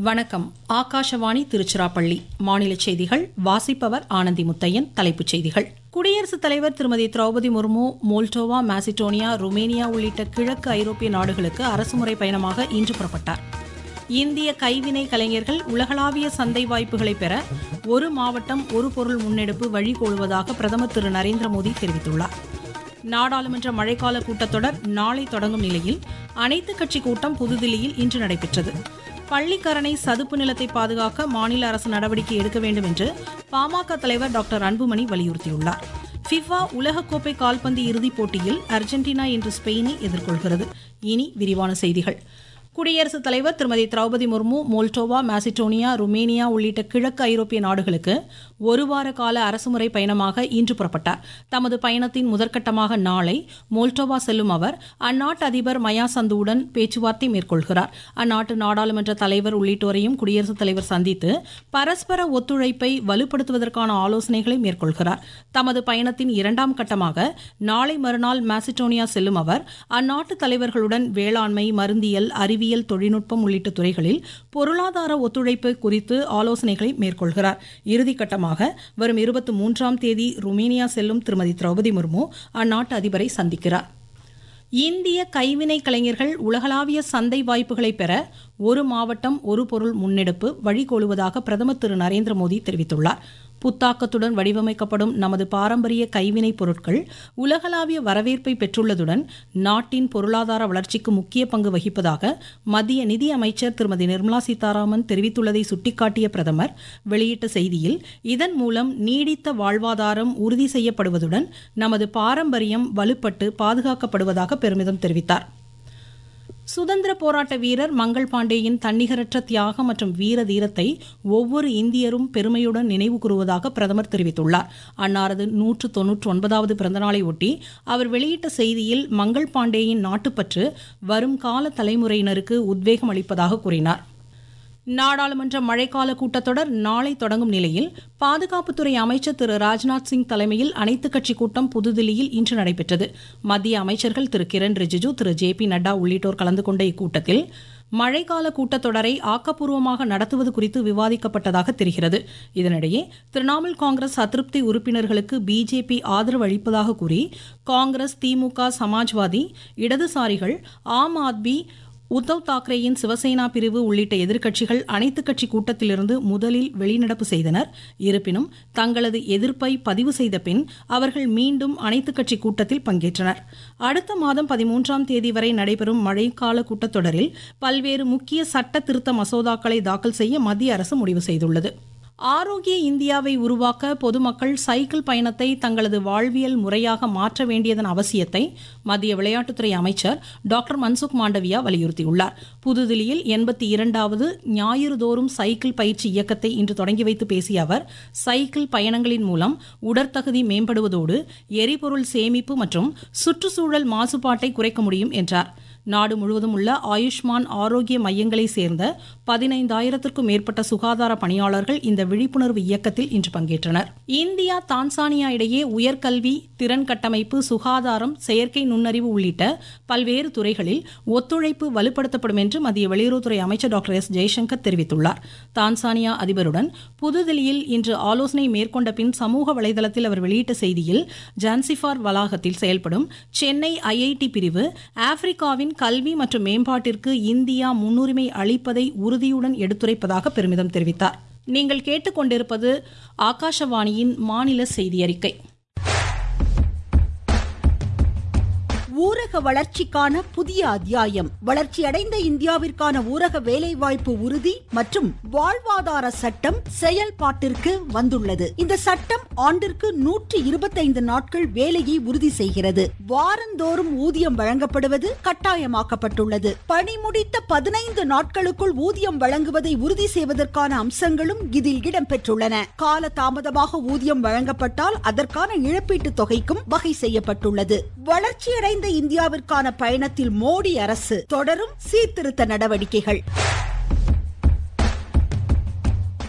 வணக்கம் ஆகாஷவாணி திருச்சிராப்பள்ளி மாநில செய்திகள் வாசிப்பவர் ஆனந்தி முத்தையன் தலைப்புச் செய்திகள் குடியரசுத் தலைவர் Thirumathi Droupadi Murmu Moldova Macedonia Romania உள்ளிட்ட கிழக்கு ஐரோப்பிய நாடுகளுக்கு அரசுமுறை பயணமாக இன்று புறப்பட்டார் இந்திய கைவினை கலைஞர்கள் உலகளாவிய சந்தை வாய்ப்புகளை பெற ஒரு மாவட்டம் ஒரு பொருள் முன்னெடுப்பு வழிகோலுவதாக பிரதமர் திரு நரேந்திர மோடி தெரிவித்துள்ளார் நாடாளுமன்ற மழைக்கால கூட்டத்தொடர் நாளை தொடங்கும் நிலையில் அனைத்துக் கட்சி கூட்டம் புதுதில்லியில் இன்று நடைபெற்றது பள்ளிக்கரணை சதுப்பு நிலத்தை பாதுகாக்க மாநில அரசு நடவடிக்கை எடுக்க வேண்டும் என்று பாமக தலைவர் டாக்டர் அன்புமணி வலியுறுத்தியுள்ளார் ஃபிஃபா உலகக்கோப்பை கால்பந்து இறுதிப் போட்டியில் அர்ஜென்டினா இன்று ஸ்பெயினை எதிர்கொள்கிறது இனி விரிவான செய்திகள் குடியரசுத் தலைவர் Thirumathi Droupadi Murmu Moldova Macedonia Romania உள்ளிட்ட கிழக்கு ஐரோப்பிய நாடுகளுக்கு ஒரு வார கால அரசுமுறை பயணமாக இன்று புறப்பட்டார் தமது பயணத்தின் முதற்கட்டமாக நாளை மோல்டோவா செல்லும் அவர் அந்நாட்டு அதிபர் மயா சந்துவுடன் பேச்சுவார்த்தை மேற்கொள்கிறார் அந்நாட்டு நாடாளுமன்ற தலைவர் உள்ளிட்டோரையும் குடியரசுத் தலைவர் சந்தித்து பரஸ்பர ஒத்துழைப்பை வலுப்படுத்துவதற்கான ஆலோசனைகளை மேற்கொள்கிறார் தமது பயணத்தின் இரண்டாம் கட்டமாக நாளை மறுநாள் மாசிடோனியா செல்லும் அவர் அந்நாட்டு தலைவர்களுடன் வேளாண்மை மருந்தியல் அறிவியல் தொழில்நுட்பம் உள்ளிட்ட துறைகளில் பொருளாதார ஒத்துழைப்பு குறித்து ஆலோசனைகளை மேற்கொள்கிறார் இறுதிக்கட்டமாக வரும் இருபத்தி மூன்றாம் தேதி ருமேனியா செல்லும் திருமதி திரௌபதி முர்மு அந்நாட்டு அதிபரை சந்திக்கிறார் இந்திய கைவினை கலைஞர்கள் உலகளாவிய சந்தை வாய்ப்புகளை பெற ஒரு மாவட்டம் ஒரு பொருள் முன்னெடுப்பு வழிகோலுவதாக பிரதமர் திரு நரேந்திர மோடி தெரிவித்துள்ளார் புத்தாக்கத்துடன் வடிவமைக்கப்படும் நமது பாரம்பரிய கைவினைப் பொருட்கள் உலகளாவிய வரவேற்பை பெற்றுள்ளதுடன் நாட்டின் பொருளாதார வளர்ச்சிக்கு முக்கிய பங்கு வகிப்பதாக மத்திய நிதி அமைச்சர் திருமதி நிர்மலா சீதாராமன் தெரிவித்துள்ளதை சுட்டிக்காட்டிய பிரதமர் வெளியிட்ட செய்தியில் இதன் மூலம் நீடித்த வாழ்வாதாரம் உறுதி செய்யப்படுவதுடன் நமது பாரம்பரியம் வலுப்பட்டு பாதுகாக்கப்படுவதாக பெருமிதம் தெரிவித்தார் சுதந்திர போராட்ட வீரர் மங்கள் பாண்டேயின் தன்னிகரற்ற தியாகம் மற்றும் வீர தீரத்தை ஒவ்வொரு இந்தியரும் பெருமையுடன் நினைவு கூறுவதாக பிரதமர் தெரிவித்துள்ளார் அன்னாரது நூற்று தொன்னூற்று ஒன்பதாவது பிறந்தநாளை ஒட்டி அவர் வெளியிட்ட செய்தியில் மங்கள் பாண்டேயின் நாட்டுப்பற்று வரும் கால தலைமுறையினருக்கு உத்வேகம் அளிப்பதாக கூறினார் நாடாளுமன்ற மழைக்கால கூட்டத்தொடர் நாளை தொடங்கும் நிலையில் பாதுகாப்புத்துறை அமைச்சர் திரு ராஜ்நாத் சிங் தலைமையில் அனைத்துக் கட்சி கூட்டம் புதுதில்லியில் இன்று நடைபெற்றது மத்திய அமைச்சர்கள் திரு கிரண் ரிஜிஜு திரு ஜே பி நட்டா உள்ளிட்டோர் கலந்து கொண்ட இக்கூட்டத்தில் மழைக்கால கூட்டத்தொடரை ஆக்கப்பூர்வமாக நடத்துவது குறித்து விவாதிக்கப்பட்டதாக தெரிகிறது இதனிடையே திரிணாமுல் காங்கிரஸ் அதிருப்தி உறுப்பினர்களுக்கு பிஜேபி ஆதரவு அளிப்பதாக கூறி காங்கிரஸ் திமுக சமாஜ்வாதி இடதுசாரிகள் ஆம் ஆத்மி உத்தவ் தாக்கரேயின் சிவசேனா பிரிவு உள்ளிட்ட எதிர்க்கட்சிகள் அனைத்துக் கட்சி கூட்டத்திலிருந்து முதலில் வெளிநடப்பு செய்தனர் இருப்பினும் தங்களது எதிர்ப்பை பதிவு செய்த பின் அவர்கள் மீண்டும் அனைத்துக் கட்சி கூட்டத்தில் பங்கேற்றனர் அடுத்த மாதம் பதிமூன்றாம் தேதி வரை நடைபெறும் மழைக்கால கூட்டத்தொடரில் பல்வேறு முக்கிய சட்ட திருத்த மசோதாக்களை தாக்கல் செய்ய மத்திய அரசு முடிவு செய்துள்ளது ஆரோக்கிய இந்தியாவை உருவாக்க பொதுமக்கள் சைக்கிள் பயணத்தை தங்களது வாழ்வியல் முறையாக மாற்ற வேண்டியதன் அவசியத்தை மத்திய விளையாட்டுத்துறை அமைச்சர் டாக்டர் மன்சுக் மாண்டவியா வலியுறுத்தியுள்ளார் புதுதில்லியில் எண்பத்தி இரண்டாவது ஞாயிறுதோறும் சைக்கிள் பயிற்சி இயக்கத்தை இன்று தொடங்கி வைத்து பேசிய அவர் சைக்கிள் பயணங்களின் மூலம் உடற்தகுதி மேம்படுவதோடு எரிபொருள் சேமிப்பு மற்றும் சுற்றுச்சூழல் மாசுபாட்டை குறைக்க முடியும் என்றார் நாடு முழுவதும் உள்ள ஆயுஷ்மான் ஆரோக்கிய மையங்களை சேர்ந்த பதினைந்தாயிரத்திற்கும் மேற்பட்ட சுகாதார பணியாளர்கள் இந்த விழிப்புணர்வு இயக்கத்தில் இன்று பங்கேற்றனர் இந்தியா தான்சானியா இடையே உயர்கல்வி திறன் கட்டமைப்பு சுகாதாரம் செயற்கை நுண்ணறிவு உள்ளிட்ட பல்வேறு துறைகளில் ஒத்துழைப்பு வலுப்படுத்தப்படும் என்று மத்திய வெளியுறவுத்துறை அமைச்சர் டாக்டர் எஸ் ஜெய்சங்கர் தெரிவித்துள்ளார் தான்சானியா அதிபருடன் புதுதில்லியில் இன்று ஆலோசனை மேற்கொண்ட பின் சமூக வலைதளத்தில் அவர் வெளியிட்ட செய்தியில் ஜான்சிஃபார் வளாகத்தில் செயல்படும் சென்னை ஐஐடி பிரிவு ஆப்பிரிக்காவின் கல்வி மற்றும் மேம்பாட்டிற்கு இந்தியா முன்னுரிமை அளிப்பதை உறுதியுடன் எடுத்துரைப்பதாக பெருமிதம் தெரிவித்தார் நீங்கள் கேட்டுக்கொண்டிருப்பது ஆகாஷவாணியின் மாநில செய்தி அறிக்கை ஊரக வளர்ச்சிக்கான புதிய அத்தியாயம் வளர்ச்சியடைந்த இந்தியாவிற்கான ஊரக வேலைவாய்ப்பு உறுதி மற்றும் வாழ்வாதார சட்டம் செயல்பாட்டிற்கு வந்துள்ளது இந்த சட்டம் ஆண்டிற்கு நூற்றி இருபத்தைந்து நாட்கள் வேலையை உறுதி செய்கிறது வாரந்தோறும் ஊதியம் வழங்கப்படுவது கட்டாயமாக்கப்பட்டுள்ளது பணி முடித்த பதினைந்து நாட்களுக்குள் ஊதியம் வழங்குவதை உறுதி செய்வதற்கான அம்சங்களும் இதில் இடம்பெற்றுள்ளன கால தாமதமாக ஊதியம் வழங்கப்பட்டால் அதற்கான இழப்பீட்டு தொகைக்கும் வகை செய்யப்பட்டுள்ளது வளர்ச்சியடைந்த இந்தியாவிற்கான பயணத்தில் மோடி அரசு தொடரும் சீர்திருத்த நடவடிக்கைகள்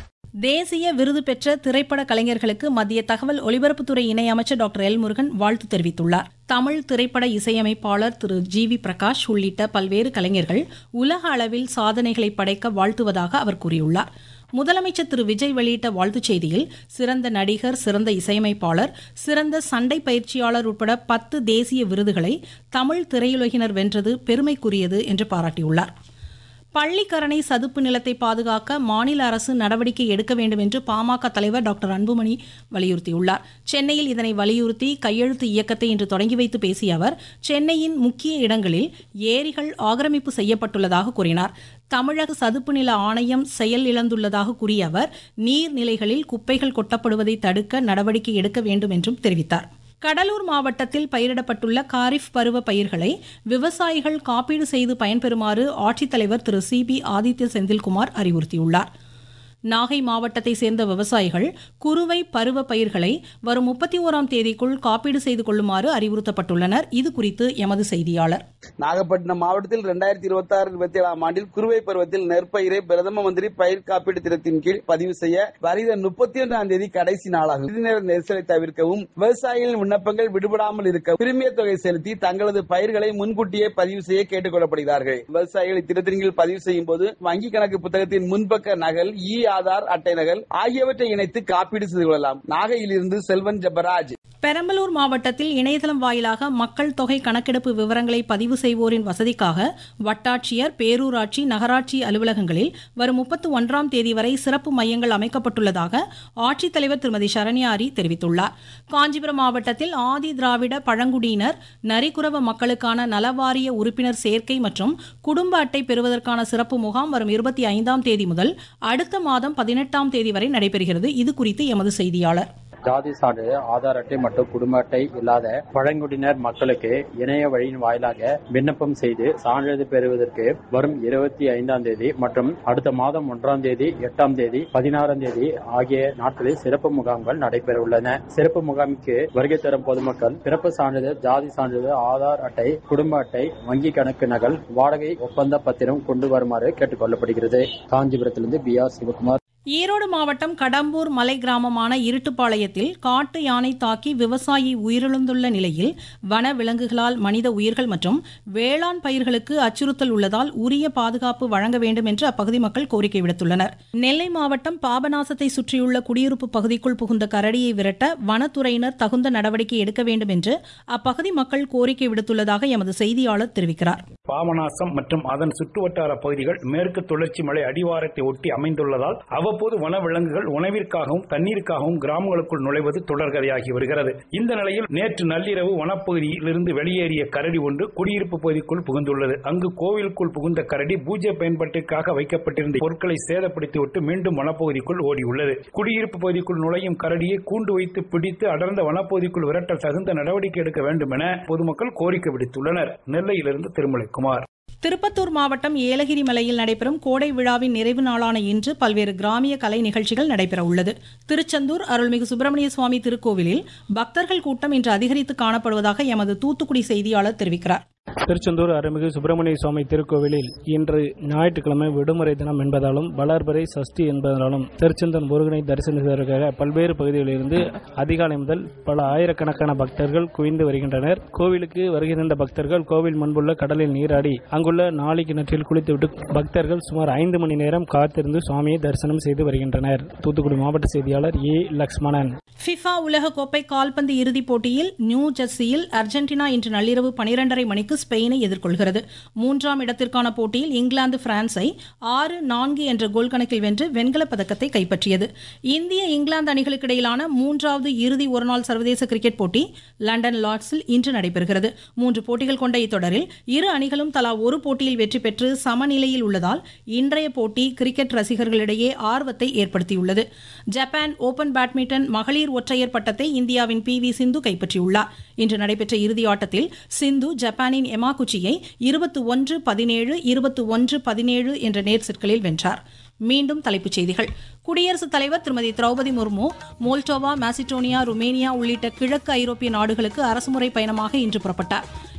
தேசிய விருது பெற்ற திரைப்பட கலைஞர்களுக்கு மத்திய தகவல் ஒலிபரப்புத்துறை இணையமைச்சர் டாக்டர் எல் முருகன் வாழ்த்து தெரிவித்துள்ளார் தமிழ் திரைப்பட இசையமைப்பாளர் திரு ஜி வி பிரகாஷ் உள்ளிட்ட பல்வேறு கலைஞர்கள் உலக அளவில் சாதனைகளை படைக்க வாழ்த்துவதாக அவர் கூறியுள்ளார் முதலமைச்சர் திரு விஜய் வெளியிட்ட வாழ்த்துச் செய்தியில் சிறந்த நடிகர் சிறந்த இசையமைப்பாளர் சிறந்த சண்டை பயிற்சியாளர் உட்பட பத்து தேசிய விருதுகளை தமிழ் திரையுலகினர் வென்றது பெருமைக்குரியது என்று பாராட்டியுள்ளார் பள்ளிக்கரணை சதுப்பு நிலத்தை பாதுகாக்க மாநில அரசு நடவடிக்கை எடுக்க வேண்டும் என்று பாமக தலைவர் டாக்டர் அன்புமணி வலியுறுத்தியுள்ளார் சென்னையில் இதனை வலியுறுத்தி கையெழுத்து இயக்கத்தை இன்று தொடங்கி வைத்து பேசிய அவர் சென்னையின் முக்கிய இடங்களில் ஏரிகள் ஆக்கிரமிப்பு செய்யப்பட்டுள்ளதாக கூறினார் தமிழக சதுப்பு நில ஆணையம் செயல் இழந்துள்ளதாக கூறிய அவர் நீர்நிலைகளில் குப்பைகள் கொட்டப்படுவதை தடுக்க நடவடிக்கை எடுக்க வேண்டும் என்றும் தெரிவித்தார் கடலூர் மாவட்டத்தில் பயிரிடப்பட்டுள்ள காரிஃப் பருவ பயிர்களை விவசாயிகள் காப்பீடு செய்து பயன்பெறுமாறு ஆட்சித்தலைவர் திரு சி பி ஆதித்ய செந்தில்குமார் அறிவுறுத்தியுள்ளார் நாகை மாவட்டத்தை சேர்ந்த விவசாயிகள் குறுவை பருவ பயிர்களை வரும் முப்பத்தி ஓராம் தேதிக்குள் காப்பீடு செய்து கொள்ளுமாறு அறிவுறுத்தப்பட்டுள்ளனர் இது குறித்து எமது செய்தியாளர் நாகப்பட்டினம் மாவட்டத்தில் இரண்டாயிரத்தி இருபத்தி ஆறு இருபத்தி ஏழாம் ஆண்டில் குறுவை பருவத்தில் நெற்பயிரை பிரதம மந்திரி பயிர் காப்பீடு திட்டத்தின் கீழ் பதிவு செய்ய வருகிற முப்பத்தி ஒன்றாம் தேதி கடைசி நாளாகும் இறுதி நேர நெரிசலை தவிர்க்கவும் விவசாயிகளின் விண்ணப்பங்கள் விடுபடாமல் இருக்க பிரிமிய தொகை செலுத்தி தங்களது பயிர்களை முன்கூட்டியே பதிவு செய்ய கேட்டுக் கொள்ளப்படுகிறார்கள் விவசாயிகள் திட்டத்தின் கீழ் பதிவு செய்யும் போது வங்கி கணக்கு புத்தகத்தின் முன்பக்க நகல் இ ஆதார் அட்டை நகல் ஆகியவற்றை இணைத்து காப்பீடு செய்து கொள்ளலாம் நாகையிலிருந்து செல்வன் ஜபராஜ் பெரம்பலூர் மாவட்டத்தில் இணையதளம் வாயிலாக மக்கள் தொகை கணக்கெடுப்பு விவரங்களை பதிவு செய்வோரின் வசதிக்காக வட்டாட்சியர் பேரூராட்சி நகராட்சி அலுவலகங்களில் வரும் முப்பத்தி ஒன்றாம் தேதி வரை சிறப்பு மையங்கள் அமைக்கப்பட்டுள்ளதாக ஆட்சித்தலைவர் திருமதி சரண்யாரி தெரிவித்துள்ளார் காஞ்சிபுரம் மாவட்டத்தில் ஆதி திராவிட பழங்குடியினர் நரிக்குறவ மக்களுக்கான நலவாரிய உறுப்பினர் சேர்க்கை மற்றும் குடும்ப அட்டை பெறுவதற்கான சிறப்பு முகாம் வரும் இருபத்தி ஐந்தாம் தேதி முதல் அடுத்த மாதம் பதினெட்டாம் தேதி வரை நடைபெறுகிறது இது குறித்து எமது செய்தியாளர் ஜாதி சான்றிதழ் ஆதார் அட்டை மற்றும் குடும்ப அட்டை இல்லாத பழங்குடியினர் மக்களுக்கு இணைய வழியின் வாயிலாக விண்ணப்பம் செய்து சான்றிதழ் பெறுவதற்கு வரும் இருபத்தி ஐந்தாம் தேதி மற்றும் அடுத்த மாதம் ஒன்றாம் தேதி எட்டாம் தேதி பதினாறாம் தேதி ஆகிய நாட்களில் சிறப்பு முகாம்கள் நடைபெற உள்ளன சிறப்பு முகாமுக்கு வருகை தரும் பொதுமக்கள் பிறப்பு சான்றிதழ் ஜாதி சான்றிதழ் ஆதார் அட்டை குடும்ப அட்டை வங்கி கணக்கு நகல் வாடகை ஒப்பந்த பத்திரம் கொண்டு வருமாறு கேட்டுக் கொள்ளப்படுகிறது காஞ்சிபுரத்திலிருந்து பி ஆர் சிவகுமார் ஈரோடு மாவட்டம் கடம்பூர் மலை கிராமமான இருட்டுப்பாளையத்தில் காட்டு யானை தாக்கி விவசாயி உயிரிழந்துள்ள நிலையில் வன விலங்குகளால் மனித உயிர்கள் மற்றும் வேளாண் பயிர்களுக்கு அச்சுறுத்தல் உள்ளதால் உரிய பாதுகாப்பு வழங்க வேண்டும் என்று அப்பகுதி மக்கள் கோரிக்கை விடுத்துள்ளனர் நெல்லை மாவட்டம் பாபநாசத்தை சுற்றியுள்ள குடியிருப்பு பகுதிக்குள் புகுந்த கரடியை விரட்ட வனத்துறையினர் தகுந்த நடவடிக்கை எடுக்க வேண்டும் என்று அப்பகுதி மக்கள் கோரிக்கை விடுத்துள்ளதாக எமது செய்தியாளர் தெரிவிக்கிறார் பாபநாசம் மற்றும் அதன் சுற்றுவட்டார பகுதிகள் மேற்கு தொடர்ச்சி மலை அடிவாரத்தை ஒட்டி அமைந்துள்ளதால் அவ்வப்போது வனவிலங்குகள் உணவிற்காகவும் தண்ணீருக்காகவும் கிராமங்களுக்குள் நுழைவது தொடர்கதையாகி வருகிறது இந்த நிலையில் நேற்று நள்ளிரவு வனப்பகுதியில் இருந்து வெளியேறிய கரடி ஒன்று குடியிருப்பு பகுதிக்குள் புகுந்துள்ளது அங்கு கோவிலுக்குள் புகுந்த கரடி பூஜை பயன்பாட்டிற்காக வைக்கப்பட்டிருந்த பொருட்களை சேதப்படுத்திவிட்டு மீண்டும் வனப்பகுதிக்குள் ஓடியுள்ளது குடியிருப்பு பகுதிக்குள் நுழையும் கரடியை கூண்டு வைத்து பிடித்து அடர்ந்த வனப்பகுதிக்குள் விரட்ட தகுந்த நடவடிக்கை எடுக்க வேண்டும் என பொதுமக்கள் கோரிக்கை விடுத்துள்ளனர் நெல்லையிலிருந்து திருமலைக்குமார் திருப்பத்தூர் மாவட்டம் ஏலகிரி மலையில் நடைபெறும் கோடை விழாவின் நிறைவு நாளான இன்று பல்வேறு கிராமிய கலை நிகழ்ச்சிகள் நடைபெற உள்ளது திருச்செந்தூர் அருள்மிகு சுப்பிரமணிய சுவாமி திருக்கோவிலில் பக்தர்கள் கூட்டம் இன்று அதிகரித்து காணப்படுவதாக எமது தூத்துக்குடி செய்தியாளர் தெரிவிக்கிறார் திருச்செந்தூர் அருள்மிகு சுப்பிரமணிய சுவாமி திருக்கோவிலில் இன்று ஞாயிற்றுக்கிழமை விடுமுறை தினம் என்பதாலும் வளர்பிறை சஷ்டி என்பதாலும் திருச்செந்தூர் முருகனை தரிசனிப்பதற்காக பல்வேறு பகுதிகளிலிருந்து அதிகாலை முதல் பல ஆயிரக்கணக்கான பக்தர்கள் குவிந்து வருகின்றனர் கோவிலுக்கு வருகின்ற பக்தர்கள் கோவில் முன்புள்ள கடலில் நீராடி அங்குள்ள நாளை கிணற்றில் குளித்துவிட்டு பக்தர்கள் சுமார் ஐந்து மணி நேரம் காத்திருந்து சுவாமியை தரிசனம் செய்து வருகின்றனர் தூத்துக்குடி மாவட்ட செய்தியாளர் ஏ லக்ஷ்மணன் ஃபிஃபா உலகக்கோப்பை கால்பந்து இறுதிப் போட்டியில் நியூ ஜெர்சியில் அர்ஜென்டினா இன்று நள்ளிரவு பனிரெண்டரை மணிக்கு ஸ்பெயினை எதிர்கொள்கிறது மூன்றாம் இடத்திற்கான போட்டியில் இங்கிலாந்து பிரான்ஸை ஆறு நான்கு என்ற கோல் கணக்கில் வென்று வெண்கலப் பதக்கத்தை கைப்பற்றியது இந்திய இங்கிலாந்து அணிகளுக்கு இடையிலான மூன்றாவது இறுதி ஒருநாள் சர்வதேச கிரிக்கெட் போட்டி லண்டன் லார்ட்ஸில் இன்று நடைபெறுகிறது மூன்று போட்டிகள் கொண்ட இத்தொடரில் இரு அணிகளும் தலா ஒரு போட்டியில் வெற்றி பெற்று சமநிலையில் உள்ளதால் இன்றைய போட்டி கிரிக்கெட் ரசிகர்களிடையே ஆர்வத்தை ஏற்படுத்தியுள்ளது ஜப்பான் ஓபன் பேட்மிண்டன் மகளிர் ஒற்றையர் பட்டத்தை இந்தியாவின் பி வி சிந்து கைப்பற்றியுள்ளார் இன்று நடைபெற்ற இறுதி ஆட்டத்தில் சிந்து ஜப்பானின் எமாகுச்சியை இருபத்தி ஒன்று பதினேழு இருபத்தி ஒன்று பதினேழு என்ற நேர் செட்களில் வென்றார் மீண்டும் தலைப்புச் செய்திகள் குடியரசுத் தலைவர் Thirumathi Droupadi Murmu Moldova Macedonia Romania உள்ளிட்ட கிழக்கு ஐரோப்பிய நாடுகளுக்கு அரசுமுறை பயணமாக இன்று புறப்பட்டார்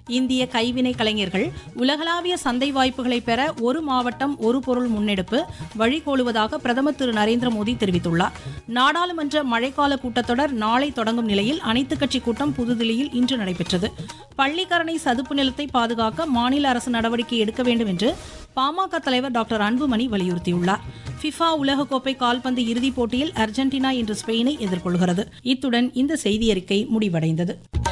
இந்திய கைவினை கலைஞர்கள் உலகளாவிய சந்தை வாய்ப்புகளை பெற ஒரு மாவட்டம் ஒரு பொருள் முன்னெடுப்பு வழிகோலுவதாக பிரதமர் திரு நரேந்திர மோடி தெரிவித்துள்ளார் நாடாளுமன்ற மழைக்கால கூட்டத்தொடர் நாளை தொடங்கும் நிலையில் அனைத்துக் கட்சி கூட்டம் புதுதில்லியில் இன்று நடைபெற்றது பள்ளிக்கரணை சதுப்பு நிலத்தை பாதுகாக்க மாநில அரசு நடவடிக்கை எடுக்க வேண்டும் என்று பாமக தலைவர் டாக்டர் அன்புமணி வலியுறுத்தியுள்ளார் ஃபிஃபா உலகக்கோப்பை கால்பந்து இறுதிப் போட்டியில் அர்ஜென்டினா இன்று ஸ்பெயினை எதிர்கொள்கிறது இத்துடன் இந்த செய்தியறிக்கை முடிவடைந்தது